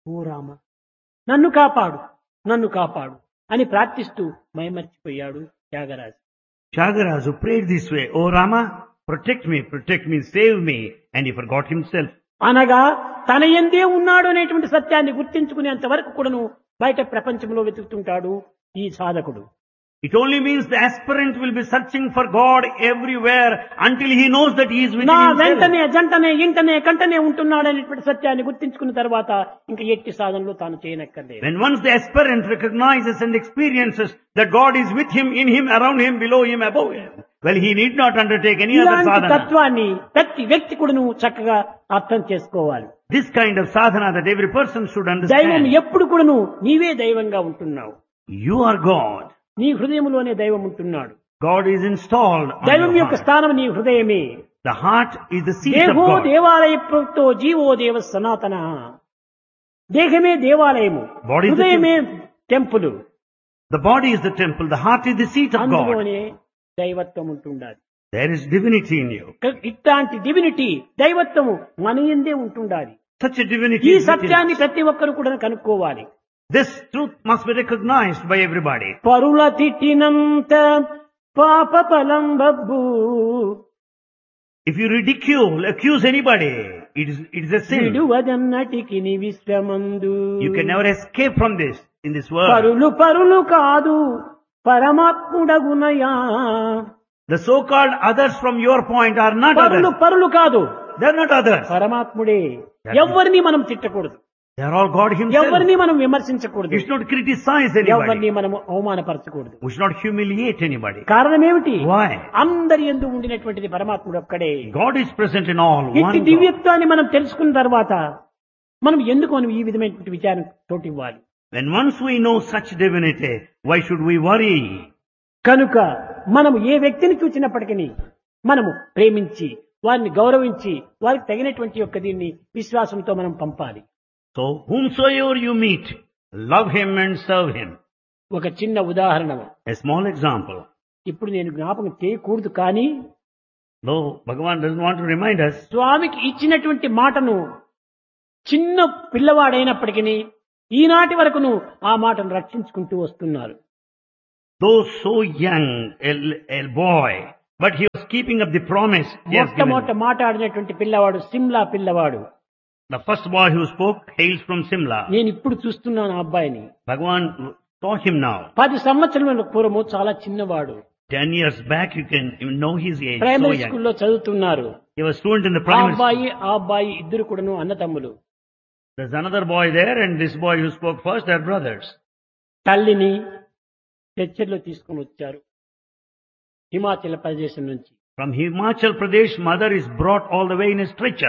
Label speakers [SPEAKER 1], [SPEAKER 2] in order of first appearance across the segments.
[SPEAKER 1] ఓ రామ నన్ను కాపాడు నన్ను కాపాడు అని ప్రార్థిస్తూ మైమర్చిపోయాడు Tyagaraju
[SPEAKER 2] Tyagaraja prayed this way, Oh Rama, protect me, protect me, save me. And he forgot himself.
[SPEAKER 1] అనగా తన ఎందే ఉన్నాడు అనేటువంటి సత్యాన్ని గుర్తించుకునేంత వరకు కూడాను బయట ప్రపంచంలో వెతుకుతుంటాడు ఈ సాధకుడు
[SPEAKER 2] It only means the aspirant will be searching for God everywhere until he knows that he is within
[SPEAKER 1] నా
[SPEAKER 2] himself.
[SPEAKER 1] వెంటనే జంటనే ఇంటనే కంటనే ఉంటున్నాడు అనేటువంటి సత్యాన్ని గుర్తించుకున్న తర్వాత ఇంకా ఎట్టి సాధనలో తాను చేయనక్కర్లేదు
[SPEAKER 2] When once the aspirant recognizes and experiences that God is with him, in him, around him, below him, above him, well, he need not undertake any other
[SPEAKER 1] ఇలాంటి
[SPEAKER 2] sadhana.
[SPEAKER 1] తత్వాన్ని ప్రతి వ్యక్తి కూడా నువ్వు చక్కగా అర్థం చేసుకోవాలి
[SPEAKER 2] This kind of sadhana that every person should
[SPEAKER 1] దైవం
[SPEAKER 2] understand.
[SPEAKER 1] ఎప్పుడు కూడాను నీవే దైవంగా ఉంటున్నావు
[SPEAKER 2] You are God.
[SPEAKER 1] నీ హృదయంలోనే దైవం ఉంటున్నాడు
[SPEAKER 2] God is installed on
[SPEAKER 1] దైవం
[SPEAKER 2] your
[SPEAKER 1] యొక్క
[SPEAKER 2] heart.
[SPEAKER 1] స్థానం నీ హృదయమే
[SPEAKER 2] The heart is the seat of
[SPEAKER 1] దేహో
[SPEAKER 2] God.
[SPEAKER 1] దేవాలయతో జీవో దేవ సనాతన దేహమే దేవాలయము
[SPEAKER 2] Body is the
[SPEAKER 1] హృదయమే temple
[SPEAKER 2] The body is the temple, the heart is the seat of God.
[SPEAKER 1] అందులోనే దైవత్వం ఉంటుండాలి
[SPEAKER 2] There is divinity in you.
[SPEAKER 1] క- ఇట్లాంటి డివినిటీ దైవత్వము మన ఎందే ఉంటుండాలి
[SPEAKER 2] Such a divinity
[SPEAKER 1] ఈ
[SPEAKER 2] is within
[SPEAKER 1] సత్యాన్ని
[SPEAKER 2] us.
[SPEAKER 1] ప్రతి ఒక్కరు కూడా కనుక్కోవాలి
[SPEAKER 2] This truth must be recognized by everybody.
[SPEAKER 1] పరుల తిట్టినంత పాప ఫలం Babbu
[SPEAKER 2] If you ridicule, accuse anybody, it is, it is a sin.
[SPEAKER 1] విడువదన్నటికి ని విశ్వమందు
[SPEAKER 2] You can never escape from this in this world.
[SPEAKER 1] పరులు పరులు కాదు పరమాత్ముడగునయా
[SPEAKER 2] The so-called others from your point are not
[SPEAKER 1] పరులు
[SPEAKER 2] others.
[SPEAKER 1] పరులు కాదు
[SPEAKER 2] They are not others.
[SPEAKER 1] పరమాత్ముడే ఎవరిని మనం తిట్టకూడదు
[SPEAKER 2] They are all God Himself.
[SPEAKER 1] ఎవరిని మనం విమర్శించకూడదు
[SPEAKER 2] You should not criticize
[SPEAKER 1] ఎవరిని
[SPEAKER 2] anybody.
[SPEAKER 1] మనం అవమానపరచకూడదు
[SPEAKER 2] We should not humiliate anybody.
[SPEAKER 1] కారణం ఏమిటి
[SPEAKER 2] Why?
[SPEAKER 1] అందరి ఎందు ఉండినటువంటిది పరమాత్ముడు ఒక్కడే
[SPEAKER 2] God is present in all.
[SPEAKER 1] ఇట్టి
[SPEAKER 2] One God.
[SPEAKER 1] దివ్యత్వాన్ని మనం తెలుసుకున్న తర్వాత మనం ఎందుకు మనం ఈ విధమైనటువంటి విచారం చోటు ఇవ్వాలి
[SPEAKER 2] When once we know such divinity, why should we worry?
[SPEAKER 1] కనుక మనము ఏ వ్యక్తిని చూసినప్పటికీ మనము ప్రేమించి వారిని గౌరవించి వారికి తగినటువంటి యొక్క దీన్ని విశ్వాసంతో మనం పంపాలి
[SPEAKER 2] So whomsoever you meet, love him and serve him.
[SPEAKER 1] ఒక చిన్న ఉదాహరణ
[SPEAKER 2] A small example.
[SPEAKER 1] ఇప్పుడు నేను జ్ఞాపకం చేయకూడదు కానీ
[SPEAKER 2] Though Bhagavan doesn't want to remind us,
[SPEAKER 1] స్వామికి ఇచ్చినటువంటి మాటను చిన్న పిల్లవాడైనప్పటికీ ఈనాటి వరకును ఆ మాటను రక్షించుకుంటూ వస్తున్నారు
[SPEAKER 2] though so young, a, a boy, but he was keeping up the promise he has given.
[SPEAKER 1] మొట్టమొదట మాట్లాడినటువంటి పిల్లవాడు సిమ్లా పిల్లవాడు
[SPEAKER 2] The first boy who spoke hails from Simla.
[SPEAKER 1] నేను ఇప్పుడు చూస్తున్నాను ఆ అబ్బాయిని
[SPEAKER 2] Bhagavan saw him now.
[SPEAKER 1] పది సంవత్సరముల పూర్వము చాలా చిన్నవాడు
[SPEAKER 2] Ten years back, you can even know his age. So
[SPEAKER 1] primary
[SPEAKER 2] young.
[SPEAKER 1] స్కూల్లో చదువుతున్నారు
[SPEAKER 2] He was student in the
[SPEAKER 1] ఆ
[SPEAKER 2] primary school.
[SPEAKER 1] అబ్బాయి ఆ అబ్బాయి ఇద్దరు కూడాను అన్నతమ్ములు
[SPEAKER 2] There's another boy there, and this boy who spoke first, they're brothers.
[SPEAKER 1] తల్లిని చర్చల్లో తీసుకుని వచ్చారు హిమాచల్ ప్రదేశం నుంచి
[SPEAKER 2] From Himachal Pradesh, mother is brought all the way in a stretcher.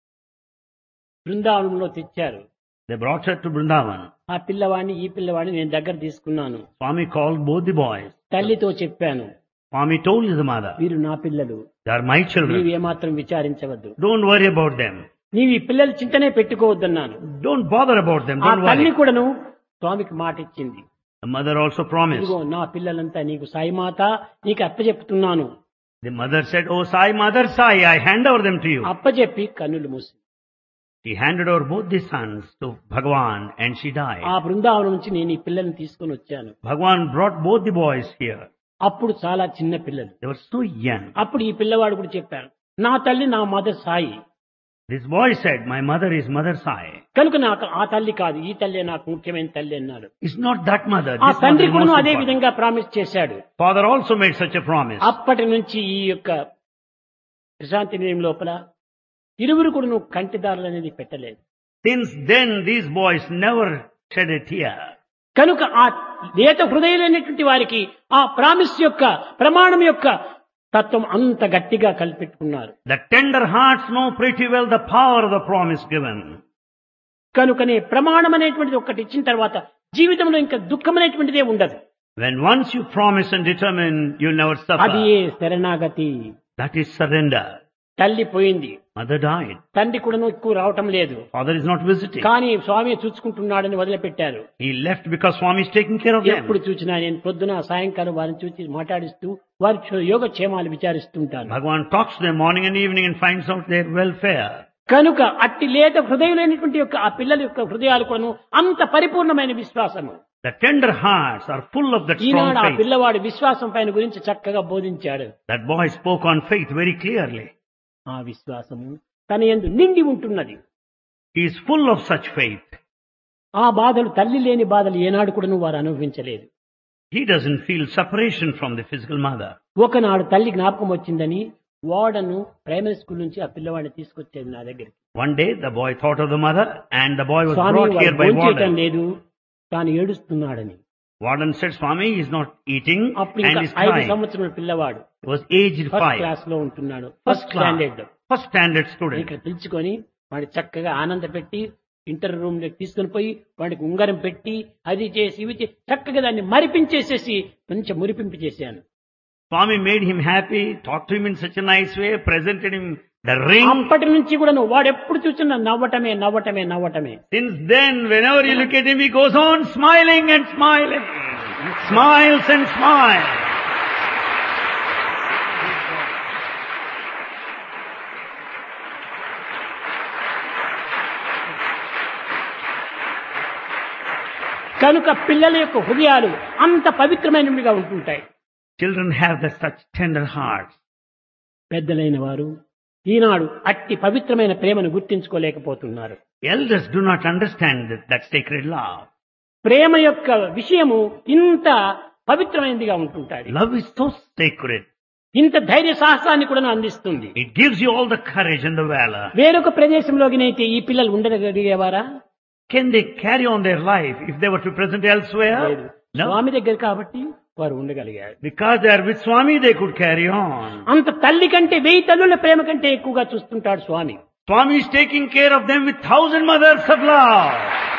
[SPEAKER 1] బృందావనంలో తెచ్చారు
[SPEAKER 2] They brought her to Vrindavan.
[SPEAKER 1] ఆ పిల్లవాడిని ఈ పిల్లవాడిని నేను దగ్గర తీసుకున్నాను
[SPEAKER 2] Swami called both the boys.
[SPEAKER 1] తల్లితో చెప్పాను
[SPEAKER 2] Swami told the mother,
[SPEAKER 1] వీరు నా పిల్లలు
[SPEAKER 2] they are my
[SPEAKER 1] నీవు
[SPEAKER 2] children.
[SPEAKER 1] ఏమాత్రం విచారించవద్దు
[SPEAKER 2] Don't worry about them.
[SPEAKER 1] నీవు ఈ పిల్లల చింతనే పెట్టుకోవద్దన్నాను
[SPEAKER 2] Don't bother about them.
[SPEAKER 1] ఆ
[SPEAKER 2] Don't
[SPEAKER 1] తల్లి
[SPEAKER 2] worry.
[SPEAKER 1] కూడాను స్వామికి మాట ఇచ్చింది
[SPEAKER 2] The mother also promised.
[SPEAKER 1] ఇదిగో నా పిల్లలంతా నీకు సాయిమాత నీకు అప్పచెప్తున్నాను
[SPEAKER 2] The mother said, Oh Sai, mother Sai, I hand over them to you.
[SPEAKER 1] అప్పచెప్పి కన్నులు మూసి
[SPEAKER 2] She handed over both the sons to Bhagwan and she died.
[SPEAKER 1] ఆ బృందావనం నుంచి నేను ఈ పిల్లల్ని తీసుకొని వచ్చాను
[SPEAKER 2] Bhagwan brought both the boys here.
[SPEAKER 1] అప్పుడు చాలా చిన్న పిల్లలు
[SPEAKER 2] They were so young.
[SPEAKER 1] అప్పుడు ఈ పిల్లవాడు కూడా చెప్పాడు నా తల్లి నా mother Sai
[SPEAKER 2] This boy said, My mother is Mother Sai.
[SPEAKER 1] కనుక నాకు ఆ తల్లి కాదు ఈ తల్లి నాకు ముఖ్యమైన తల్లి అన్నాడు
[SPEAKER 2] It's not that mother.
[SPEAKER 1] ఆ
[SPEAKER 2] This
[SPEAKER 1] తండ్రి
[SPEAKER 2] mother is
[SPEAKER 1] కూడా
[SPEAKER 2] most
[SPEAKER 1] అదే
[SPEAKER 2] important.
[SPEAKER 1] విధంగా ప్రామిస్ చేశాడు
[SPEAKER 2] Father also made such a promise.
[SPEAKER 1] అప్పటి నుంచి ఈ యొక్క ప్రశాంతి నిలయం లోపల ఇరువురు కూడా నువ్వు కంటిదారులు అనేది పెట్టలేదు
[SPEAKER 2] Since then, these boys never shed a tear.
[SPEAKER 1] కనుక ఆ లేత హృదయులైనటువంటి వారికి ఆ ప్రామిస్ యొక్క ప్రమాణం యొక్క తత్వం అంత గట్టిగా కలిపెట్టుకున్నారు
[SPEAKER 2] The tender hearts know pretty well the power of the promise given.
[SPEAKER 1] కనుకనే ప్రమాణం అనేటువంటిది ఒక్కటి ఇచ్చిన తర్వాత జీవితంలో ఇంకా దుఃఖం అనేటువంటిదే ఉండదు
[SPEAKER 2] When once you promise and determine, you'll never
[SPEAKER 1] అది
[SPEAKER 2] suffer.
[SPEAKER 1] ఏ శరణాగతి
[SPEAKER 2] That is surrender.
[SPEAKER 1] తల్లి పోయింది
[SPEAKER 2] Mother died.
[SPEAKER 1] తండ్రి కూడా ఎక్కువ రావటం లేదు
[SPEAKER 2] Father is not visiting.
[SPEAKER 1] కానీ స్వామి చూసుకుంటున్నాడని వదిలిపెట్టారు
[SPEAKER 2] He left because Swami is taking care of them.
[SPEAKER 1] ఎప్పుడు చూసినా నేను పొద్దున సాయంకాలం వారిని చూసి మాట్లాడిస్తూ వారి యోగక్షేమాలు విచారిస్తుంటాను
[SPEAKER 2] Bhagavan talks to them morning and evening and finds out their welfare.
[SPEAKER 1] కనుక అట్టి లేత హృదయులైనటువంటి యొక్క ఆ పిల్లల యొక్క హృదయాలు కూడాను అంత పరిపూర్ణమైన విశ్వాసము
[SPEAKER 2] The tender hearts are full of that strong
[SPEAKER 1] ఈనాడు ఆ
[SPEAKER 2] faith.
[SPEAKER 1] పిల్లవాడి విశ్వాసం పైన గురించి చక్కగా బోధించాడు
[SPEAKER 2] That boy spoke on faith very clearly.
[SPEAKER 1] ఆ విశ్వాసము తన యందు నిండి ఉంటున్నది
[SPEAKER 2] He is full of such faith.
[SPEAKER 1] ఆ బాధలు తల్లి లేని బాధలు ఏనాడు కూడాను వారు అనుభవించలేదు
[SPEAKER 2] He doesn't feel separation from the physical mother.
[SPEAKER 1] ఒకనాడు తల్లి జ్ఞాపకం వచ్చిందని వాడను ప్రైమరీ స్కూల్ నుంచి ఆ పిల్లవాడిని తీసుకొచ్చేది నా దగ్గరికి
[SPEAKER 2] One day the boy thought of the mother and the boy was
[SPEAKER 1] Swamy
[SPEAKER 2] brought here
[SPEAKER 1] వాడు
[SPEAKER 2] by
[SPEAKER 1] భోంచేయటం
[SPEAKER 2] warden.
[SPEAKER 1] లేదు తాను ఏడుస్తున్నాడని
[SPEAKER 2] Warden said, Swami is not eating
[SPEAKER 1] అప్పుడు
[SPEAKER 2] and
[SPEAKER 1] ఇంకా
[SPEAKER 2] is
[SPEAKER 1] ఐదు
[SPEAKER 2] crying.
[SPEAKER 1] సంవత్సరాల పిల్లవాడు
[SPEAKER 2] He was aged
[SPEAKER 1] first
[SPEAKER 2] five.
[SPEAKER 1] Class లో ఉంటున్నాడు
[SPEAKER 2] First
[SPEAKER 1] first
[SPEAKER 2] class.
[SPEAKER 1] Standard
[SPEAKER 2] First standard student.
[SPEAKER 1] ఇక్కడ పిలుచుకొని వాడి చక్కగా ఆనంద పెట్టి ఇంటర్ రూమ్ లోకి తీసుకొని పోయి వాడికి ఉంగరం పెట్టి అది చేసి ఇవి చేసి చక్కగా దాన్ని మరిపించేసేసి మంచి మురిపింపు చేశాను
[SPEAKER 2] Swami made him happy, talked to him in such a nice way, presented him the ring.
[SPEAKER 1] అప్పటి నుంచి కూడా వాడు ఎప్పుడు చూసినా నవ్వటమే నవ్వటమే నవ్వటమే
[SPEAKER 2] Since then, whenever you look at him, he goes on smiling and smiling. Smiles and smiles.
[SPEAKER 1] కనుక పిల్లల యొక్క హృదయాలు అంత పవిత్రమైనవిగా ఉంటుంటాయి
[SPEAKER 2] Children have the such tender hearts.
[SPEAKER 1] పెద్దలైన వారు ఈనాడు అట్టి పవిత్రమైన ప్రేమను గుర్తించుకోలేకపోతున్నారు
[SPEAKER 2] Elders do not understand that, that sacred love.
[SPEAKER 1] ప్రేమ యొక్క విషయము ఇంత పవిత్రమైనదిగా ఉంటుంటాయి
[SPEAKER 2] Love is so sacred.
[SPEAKER 1] ఇంత ధైర్య సాహసాన్ని కూడా అందిస్తుంది
[SPEAKER 2] It gives you all the courage and the valor.
[SPEAKER 1] వేరొక ప్రదేశంలోకినైతే ఈ పిల్లలు ఉండగలిగేవారా
[SPEAKER 2] Can they carry on their life if they were to present elsewhere?
[SPEAKER 1] లేదు
[SPEAKER 2] No.
[SPEAKER 1] స్వామి దగ్గర కాబట్టి వారు ఉండగలిగారు
[SPEAKER 2] Because they are with Swami, they could carry on.
[SPEAKER 1] అంత తల్లి కంటే వెయ్యి తల్లుల ప్రేమ కంటే ఎక్కువగా చూస్తుంటాడు స్వామి
[SPEAKER 2] Swami is taking care of them with thousand mothers of love.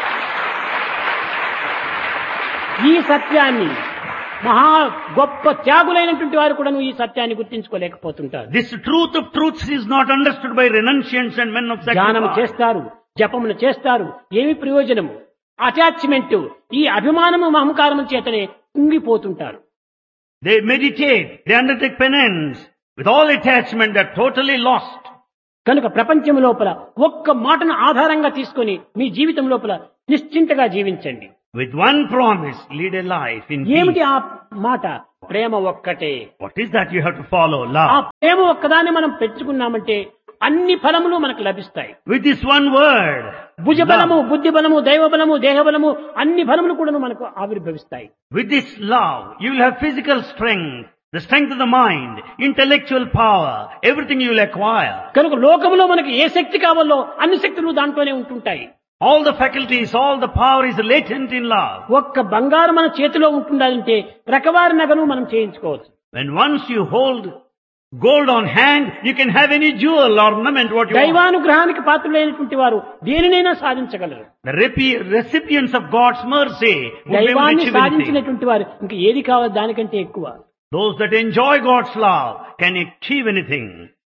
[SPEAKER 1] ఈ సత్యాన్ని మహా గొప్ప త్యాగులైనటువంటి వారు కూడా ఈ సత్యాన్ని గుర్తించుకోలేకపోతుంటారు
[SPEAKER 2] This truth of truths is not understood by renunciants and men of
[SPEAKER 1] ధ్యానం
[SPEAKER 2] sacrifice.
[SPEAKER 1] చేస్తారు జపములు చేస్తారు ఏమి ప్రయోజనము అటాచ్మెంట్ ఈ అభిమానము అహంకారము చేతనే కుంగిపోతుంటారు
[SPEAKER 2] They meditate, they undertake penance. With all attachment, they are totally lost.
[SPEAKER 1] కనుక ప్రపంచం లోపల ఒక్క మాటను ఆధారంగా తీసుకొని మీ జీవితం లోపల నిశ్చింతగా జీవించండి
[SPEAKER 2] With one promise, lead a life in
[SPEAKER 1] ఏమిటి
[SPEAKER 2] peace.
[SPEAKER 1] ఆ మాట ప్రేమ ఒక్కటే
[SPEAKER 2] What is that you have to follow?
[SPEAKER 1] ఆ
[SPEAKER 2] Love.
[SPEAKER 1] ప్రేమ ఒక్కదాన్ని మనం పెంచుకున్నామంటే అన్ని ఫలములు మనకు లభిస్తాయి
[SPEAKER 2] With this one word,
[SPEAKER 1] భుజ బలము
[SPEAKER 2] love.
[SPEAKER 1] బుద్ధి బలము దైవ బలము దేహ బలము అన్ని ఫలములు కూడా మనకు ఆవిర్భవిస్తాయి
[SPEAKER 2] With this love, you will have physical strength, the strength of the mind, intellectual power, everything you will acquire.
[SPEAKER 1] కనుక లోకంలో మనకు ఏ శక్తి కావాలో అన్ని శక్తులు దాంట్లోనే ఉంటుంటాయి
[SPEAKER 2] All the faculties, all the power is latent in love.
[SPEAKER 1] ఒక్క బంగారం మన చేతిలో ఉంటుండాలంటే రకవారి నగను మనం చేయించుకోవచ్చు
[SPEAKER 2] When once you hold gold on hand, you can have any jewel ornament what you want.
[SPEAKER 1] దైవానుగ్రహానికి పాత్రులైనటువంటి వారు దేనినైనా సాధించగలరు
[SPEAKER 2] The repi- recipients of God's mercy will be able to
[SPEAKER 1] దైవాన్ని
[SPEAKER 2] achieve anything.
[SPEAKER 1] సాధించినటువంటి వారు ఇంకా ఏది కావాలి దానికంటే ఎక్కువ
[SPEAKER 2] Those that enjoy God's love can achieve anything.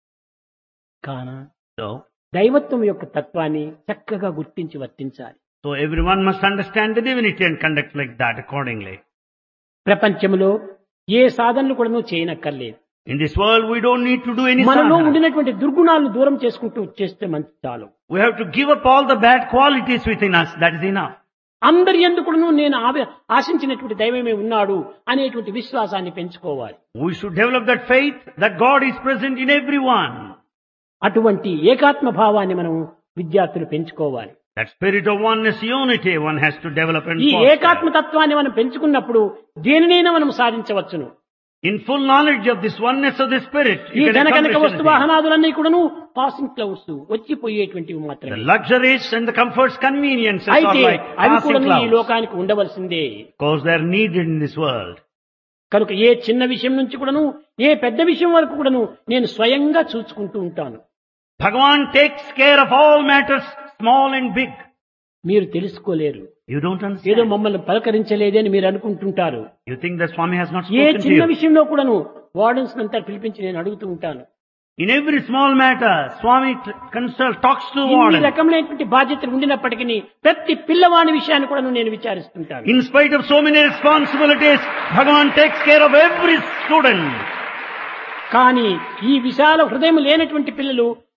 [SPEAKER 1] కాన
[SPEAKER 2] So,
[SPEAKER 1] దైవత్వం యొక్క తత్వాన్ని చక్కగా గుర్తించి వర్తించాలి
[SPEAKER 2] so everyone must understand the divinity and conduct like that accordingly.
[SPEAKER 1] ప్రపంచంలో ఏ సాధనలు కూడా చేయనక్కర్లేదు
[SPEAKER 2] In this world, we don't need to do any
[SPEAKER 1] మనలో
[SPEAKER 2] sadhana.
[SPEAKER 1] ఉండినటువంటి దుర్గుణాలను దూరం చేసుకుంటూ చేస్తే మంచి చాలు
[SPEAKER 2] We have to give up all the bad qualities within us. That is enough.
[SPEAKER 1] అందరి ఎందుకును నేను ఆవి- ఆశించినటువంటి దైవమే ఉన్నాడు అనేటువంటి విశ్వాసాన్ని పెంచుకోవాలి
[SPEAKER 2] We should develop that faith that God is present in everyone.
[SPEAKER 1] అటువంటి ఏకాత్మ భావాన్ని మనం విద్యార్థులు పెంచుకోవాలి
[SPEAKER 2] That spirit of oneness, unity, one has to develop and
[SPEAKER 1] ఈ
[SPEAKER 2] foster.
[SPEAKER 1] ఏకాత్మ తత్వాన్ని మనం పెంచుకున్నప్పుడు దేనినైనా మనం సాధించవచ్చును
[SPEAKER 2] In full knowledge of this oneness of the spirit,
[SPEAKER 1] ఈ
[SPEAKER 2] you can
[SPEAKER 1] జనకనక
[SPEAKER 2] accomplish
[SPEAKER 1] వస్తు
[SPEAKER 2] anything.
[SPEAKER 1] వాహనాదులన్నీ కూడాను పాసింగ్ క్లౌడ్స్ వచ్చిపోయేటువంటివి
[SPEAKER 2] The
[SPEAKER 1] మాత్రమే
[SPEAKER 2] luxuries and the comforts, conveniences are
[SPEAKER 1] అయితే
[SPEAKER 2] like
[SPEAKER 1] అవి
[SPEAKER 2] passing
[SPEAKER 1] కూడా ఈ
[SPEAKER 2] clouds.
[SPEAKER 1] లోకానికి ఉండవలసిందే
[SPEAKER 2] Because they are needed in this world.
[SPEAKER 1] కనుక ఏ చిన్న విషయం నుంచి కూడాను ఏ పెద్ద విషయం వరకు కూడాను నేను స్వయంగా చూసుకుంటూ ఉంటాను
[SPEAKER 2] Bhagavan takes care of all matters, small and big.
[SPEAKER 1] మీరు తెలుసుకోలేరు
[SPEAKER 2] You don't
[SPEAKER 1] ఏదో
[SPEAKER 2] understand.
[SPEAKER 1] మమ్మల్ని పలకరించలేదే అని మీరు అనుకుంటుంటారు
[SPEAKER 2] You think that Swami has not
[SPEAKER 1] A
[SPEAKER 2] spoken to
[SPEAKER 1] చిన్న
[SPEAKER 2] you.
[SPEAKER 1] విషయంలో కూడాను వార్డెన్స్ అంతా పిలిపించి నేను అడుగుతూ ఉంటాను
[SPEAKER 2] In every small matter, Swami t- consult, talks to
[SPEAKER 1] ఇన్ని
[SPEAKER 2] warden.
[SPEAKER 1] రకమైనటువంటి బాధ్యతలు ఉండినప్పటికీ ప్రతి పిల్లవాని విషయాన్ని కూడా నేను విచారిస్తుంటాను
[SPEAKER 2] In spite of so many responsibilities, Bhagavan takes care of every student.
[SPEAKER 1] కానీ ఈ విశాల హృదయం లేనటువంటి పిల్లలు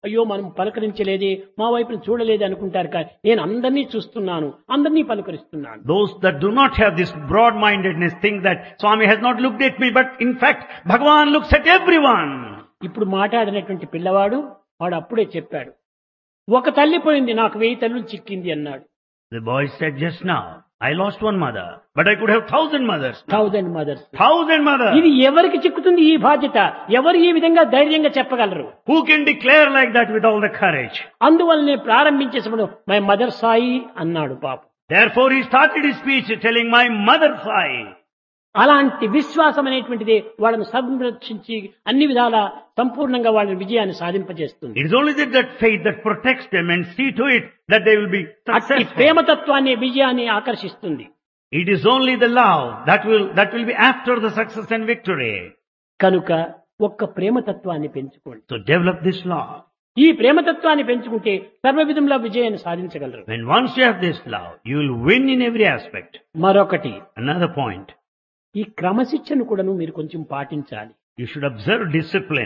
[SPEAKER 1] అయ్యో మనం పలకరించలేదే మా వైపుని చూడలేదు అనుకుంటారు కానీ నేను అందరినీ చూస్తున్నాను అందరినీ పలకరిస్తున్నాను
[SPEAKER 2] Those that do not have this broad-mindedness think that Swami has not looked at me, but in fact, Bhagavan looks at everyone.
[SPEAKER 1] ఇప్పుడు మాట్లాడినటువంటి పిల్లవాడు వాడు అప్పుడే చెప్పాడు ఒక తల్లి పోయింది నాకు వెయ్యి తల్లులు చిక్కింది అన్నాడు
[SPEAKER 2] The boy said just now, I lost one mother, but I could have thousand mothers.
[SPEAKER 1] Thousand mothers
[SPEAKER 2] Thousand mothers.
[SPEAKER 1] ఇది ఎవరికి చిక్కుతుంది ఈ బాధ్యత ఎవరు ఈ విధంగా ధైర్యంగా చెప్పగలరు
[SPEAKER 2] Who can declare like that with all the courage?
[SPEAKER 1] అందువల్లనే ప్రారంభించేసినప్పుడు మై మదర్ సాయి అన్నాడు పాపం
[SPEAKER 2] Therefore he started his speech telling my mother Sai.
[SPEAKER 1] అలాంటి విశ్వాసం అనేటువంటిది వాళ్ళను సంరక్షించి అన్ని విధాల సంపూర్ణంగా వాళ్ళ విజయాన్ని సాధింపజేస్తుంది
[SPEAKER 2] It is only that, that faith that protects them and see to it that they will be
[SPEAKER 1] అట్టి
[SPEAKER 2] successful.
[SPEAKER 1] ప్రేమతత్వాన్ని విజయాన్ని ఆకర్షిస్తుంది
[SPEAKER 2] It is only the love that will, that will be after the success and victory.
[SPEAKER 1] కనుక ఒక్క ప్రేమతత్వాన్ని పెంచుకోండి
[SPEAKER 2] So develop this love.
[SPEAKER 1] ఈ ప్రేమతత్వాన్ని పెంచుకుంటే సర్వ విధంలో విజయాన్ని సాధించగలరు
[SPEAKER 2] When once you have this love, you will win in every aspect.
[SPEAKER 1] మరొకటి
[SPEAKER 2] Another point,
[SPEAKER 1] ఈ క్రమశిక్షణ కూడాను మీరు కొంచెం పాటించాలి
[SPEAKER 2] you should observe discipline.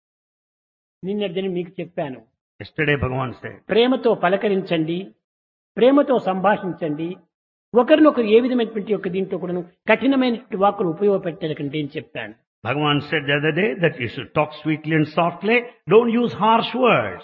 [SPEAKER 1] నిన్నటిదని మీకు చెప్పాను
[SPEAKER 2] Yesterday Bhagavan said,
[SPEAKER 1] ప్రేమతో పలకరించండి ప్రేమతో సంభాషించండి ఒకరినొకరు ఏ విధమైనటువంటి యొక్క దీంట్లో కూడాను కఠినమైనటువంటి వాక్కులు ఉపయోగపెట్టకండి అని చెప్పాను
[SPEAKER 2] Bhagavan said the other day that you should talk sweetly and softly. Don't use harsh words.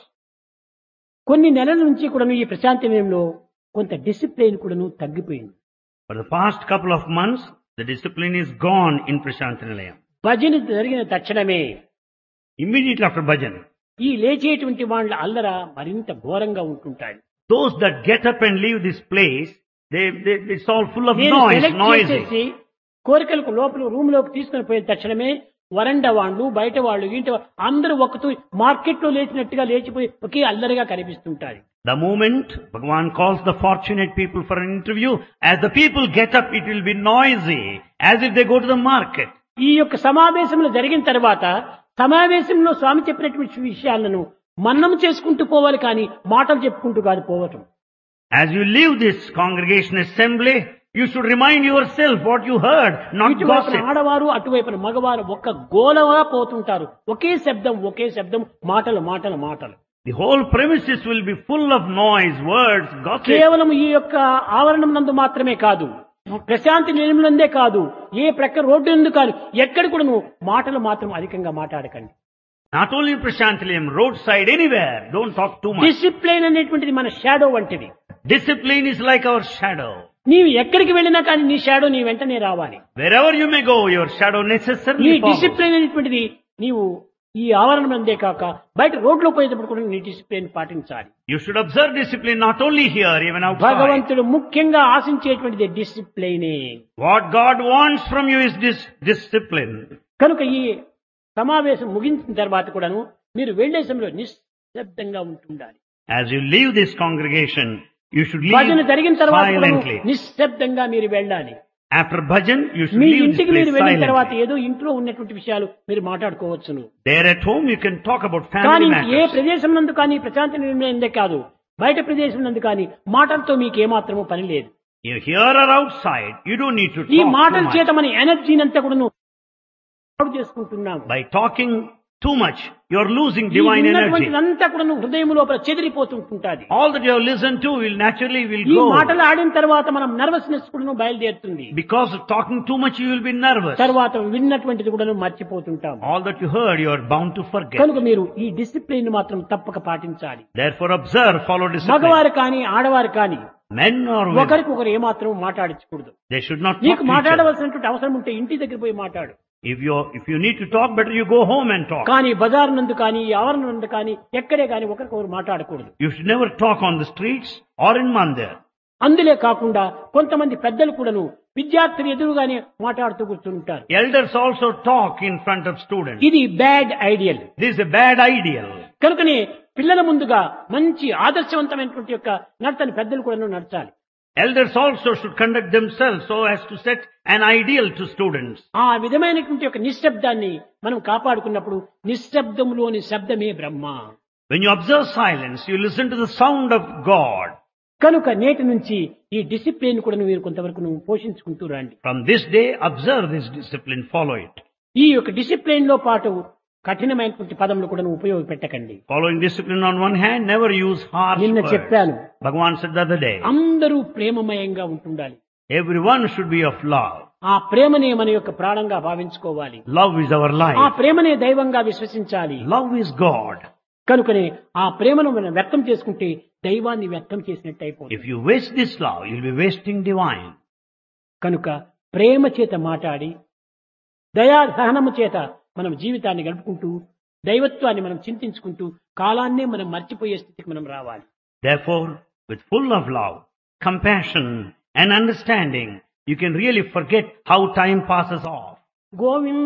[SPEAKER 1] కొన్ని నెలల నుంచి కూడాను ఈ ప్రశాంతి నిలయంలో కొంత డిసిప్లైన్ కూడాను తగ్గిపోయింది
[SPEAKER 2] For the past couple of months, the discipline is gone in Prashantanilayam.
[SPEAKER 1] భజన జరిగిన తక్షణమే
[SPEAKER 2] Immediately after bhajan,
[SPEAKER 1] ఈ లేచేటువంటి వాళ్ళ అల్లర మరింత ఘోరంగా ఉంటుంటాయి
[SPEAKER 2] those that get up and leave this place, they, they it's all full of
[SPEAKER 1] నేను
[SPEAKER 2] noise,
[SPEAKER 1] సెలెక్ట్
[SPEAKER 2] noisy.
[SPEAKER 1] చేసేసి కోరికలకు లోపల రూమ్ లోకి తీసుకుని పోయిన తక్షణమే వరండా వాళ్ళు బయట వాళ్ళు ఇంటి వాళ్ళు అందరూ ఒకతూ మార్కెట్ లో లేచినట్టుగా లేచిపోయి ఒకే అల్లరిగా కనిపిస్తుంటారు
[SPEAKER 2] The moment Bhagavan calls the fortunate people for an interview, as the people get up, it will be noisy, as if they go to the market.
[SPEAKER 1] ఈ యొక్క సమావేశంలో జరిగిన తర్వాత సమావేశంలో స్వామి చెప్పినటువంటి విషయాలను మన్నం చేసుకుంటూ పోవాలి కానీ మాటలు చెప్పుకుంటూ కాదు పోవటం
[SPEAKER 2] As you leave this congregation assembly, you should remind yourself what you heard, not
[SPEAKER 1] ఇటువైపున
[SPEAKER 2] gossip.
[SPEAKER 1] ఆడవారు అటువైపున మగవారు ఒక్క గోలగా పోతుంటారు ఒకే శబ్దం ఒకే శబ్దం మాటలు మాటలు మాటలు
[SPEAKER 2] The whole premises will be full of noise, words, gossip.
[SPEAKER 1] కేవలం ఈ యొక్క ఆవరణం నందు మాత్రమే కాదు ప్రశాంతి నిలయంలోందే కాదు ఏ ప్రక్క రోడ్డు ఎందు కాదు ఎక్కడ కూడా నువ్వు మాటలు మాత్రం అధికంగా మాట్లాడకండి
[SPEAKER 2] Not only in Prashantilayam, roadside, anywhere. Don't talk too much.
[SPEAKER 1] Discipline అనేటువంటిది మన షాడో వంటిది
[SPEAKER 2] Discipline is like our shadow.
[SPEAKER 1] నీవు ఎక్కడికి వెళ్ళినా కానీ నీ షాడో నీ వెంటనే రావాలి
[SPEAKER 2] Wherever you may go, your shadow
[SPEAKER 1] నీ
[SPEAKER 2] necessarily follows.
[SPEAKER 1] డిసిప్లైన్ అనేటువంటిది నీవు ఈ ఆవరణం అందే కాక బయట రోడ్లో పోయేటప్పుడు కూడా నీ డిసిప్లైన్ పాటించాలి
[SPEAKER 2] You should observe discipline not only here, even outside.
[SPEAKER 1] భగవంతుడు ముఖ్యంగా ఆశించేటువంటిది డిసిప్లైనే
[SPEAKER 2] What God wants from you is this discipline.
[SPEAKER 1] కనుక ఈ సమావేశం ముగించిన తర్వాత కూడాను మీరు వెళ్లే సమయంలో నిశ్శబ్దంగా ఉంటుండాలి
[SPEAKER 2] As you leave this congregation, you should
[SPEAKER 1] భజన
[SPEAKER 2] leave
[SPEAKER 1] జరిగిన తర్వాత కూడాను
[SPEAKER 2] silently.
[SPEAKER 1] నిశ్శబ్దంగా మీరు వెళ్ళాలి
[SPEAKER 2] After bhajan, you should
[SPEAKER 1] me
[SPEAKER 2] leave this
[SPEAKER 1] ఇంటికి మీరు
[SPEAKER 2] place
[SPEAKER 1] వెళ్ళిన తర్వాత
[SPEAKER 2] silently.
[SPEAKER 1] ఏదో ఇంట్లో ఉన్నటువంటి విషయాలు మీరు మాట్లాడుకోవచ్చును
[SPEAKER 2] There at home, you can talk about
[SPEAKER 1] కానీ
[SPEAKER 2] family
[SPEAKER 1] ఏ
[SPEAKER 2] matters.
[SPEAKER 1] ప్రదేశం నందు కానీ ప్రశాంతి నిర్ణయందే కాదు బయట ప్రదేశం నందు కానీ మాటలతో మీకు ఏమాత్రమూ పని లేదు
[SPEAKER 2] You here or outside, you don't need to
[SPEAKER 1] ఈ
[SPEAKER 2] talk
[SPEAKER 1] మాటల
[SPEAKER 2] too much.
[SPEAKER 1] చేత మన ఎనర్జీని అంతా కూడా పాడు చేసుకుంటున్నాము
[SPEAKER 2] By talking too much, you're losing
[SPEAKER 1] ఈ
[SPEAKER 2] divine energy.
[SPEAKER 1] ఉన్నటువంటిదంతా కూడా హృదయం లోపల చెదిరిపోతుంటుంటాది
[SPEAKER 2] All that you have listened to will naturally will
[SPEAKER 1] ఈ
[SPEAKER 2] go.
[SPEAKER 1] మాటలు ఆడిన తర్వాత మనం నర్వస్నెస్ కూడా బయలుదేరుతుంది
[SPEAKER 2] Because of talking too much, you will be nervous.
[SPEAKER 1] తర్వాత విన్నటువంటిది కూడా మర్చిపోతుంటాం
[SPEAKER 2] All that you heard, you are bound to forget.
[SPEAKER 1] కనుక మీరు ఈ డిసిప్లిన్ మాత్రం తప్పక పాటించాలి
[SPEAKER 2] Therefore observe, follow discipline.
[SPEAKER 1] మగవారు కానీ ఆడవారు కానీ
[SPEAKER 2] Men or women,
[SPEAKER 1] ఒకరికొకరు ఏమాత్రం మాట్లాడించకూడదు
[SPEAKER 2] they should not talk
[SPEAKER 1] నీకు
[SPEAKER 2] to each other.
[SPEAKER 1] మాట్లాడవలసినటువంటి అవసరం ఉంటే ఇంటి దగ్గర పోయి మాట్లాడు
[SPEAKER 2] If you if you need to talk, better you go home and talk.
[SPEAKER 1] కానీ బజార్ నందు కానీ ఈ ఆవరణ నందు కానీ ఎక్కడే కానీ ఒకరికొకరు మాట్లాడకూడదు
[SPEAKER 2] You should never talk on the streets or in mandir.
[SPEAKER 1] అందులే కాకుండా కొంతమంది పెద్దలు కూడాను విద్యార్థులు ఎదురుగానే మాట్లాడుతూ కూర్చుంటారు
[SPEAKER 2] Elders also talk in front of students.
[SPEAKER 1] ఇది bad ideal
[SPEAKER 2] This is a bad ideal.
[SPEAKER 1] కనుకనే పిల్లల ముందుగా మంచి ఆదర్శవంతమైనటువంటి యొక్క నడతని పెద్దలు కూడా నడచాలి
[SPEAKER 2] Elders also should conduct themselves so as to set an ideal to students.
[SPEAKER 1] ఆ విధమైనటువంటి యొక్క నిశ్శబ్దాన్ని మనం కాపాడుకున్నప్పుడు నిశ్శబ్దంలోని శబ్దమే బ్రహ్మ
[SPEAKER 2] When you observe silence, you listen to the sound of God.
[SPEAKER 1] కనుక నేటి నుంచి ఈ డిసిప్లిన్ కూడా మీరు కొంతవరకు నువ్వు పోషించుకుంటూ రండి
[SPEAKER 2] From this day, observe this discipline, follow it.
[SPEAKER 1] ఈ యొక్క డిసిప్లిన్ లో పాటు కఠినమైనటువంటి పదములు కూడా ఉపయోగపెట్టకండి
[SPEAKER 2] Following discipline on one hand, never use harsh
[SPEAKER 1] నిన్న
[SPEAKER 2] words.
[SPEAKER 1] చెప్పాను
[SPEAKER 2] Bhagavan said the other day,
[SPEAKER 1] అందరూ ప్రేమమయంగా ఉంటుండాలి
[SPEAKER 2] everyone should be of love.
[SPEAKER 1] ఆ ప్రేమనే మన యొక్క ప్రాణంగా భావించుకోవాలి
[SPEAKER 2] Love is our
[SPEAKER 1] ఆ
[SPEAKER 2] life.
[SPEAKER 1] ప్రేమనే దైవంగా విశ్వసించాలి
[SPEAKER 2] Love is God.
[SPEAKER 1] కనుకనే ఆ ప్రేమను మనం వ్యక్తం చేసుకుంటే దైవాన్ని వ్యక్తం చేసినట్టు అయిపోతుంది
[SPEAKER 2] If you waste this love, you'll be wasting divine.
[SPEAKER 1] కనుక ప్రేమ చేత మాట్లాడి దయా సహనము చేత మనం జీవితాన్ని గడుపుకుంటూ దైవత్వాన్ని మనం చింతించుకుంటూ కాలాన్నే మనం మర్చిపోయే స్థితికి మనం రావాలి
[SPEAKER 2] Therefore, with full of love, compassion, and understanding, you can really forget how time passes off.
[SPEAKER 1] Govinda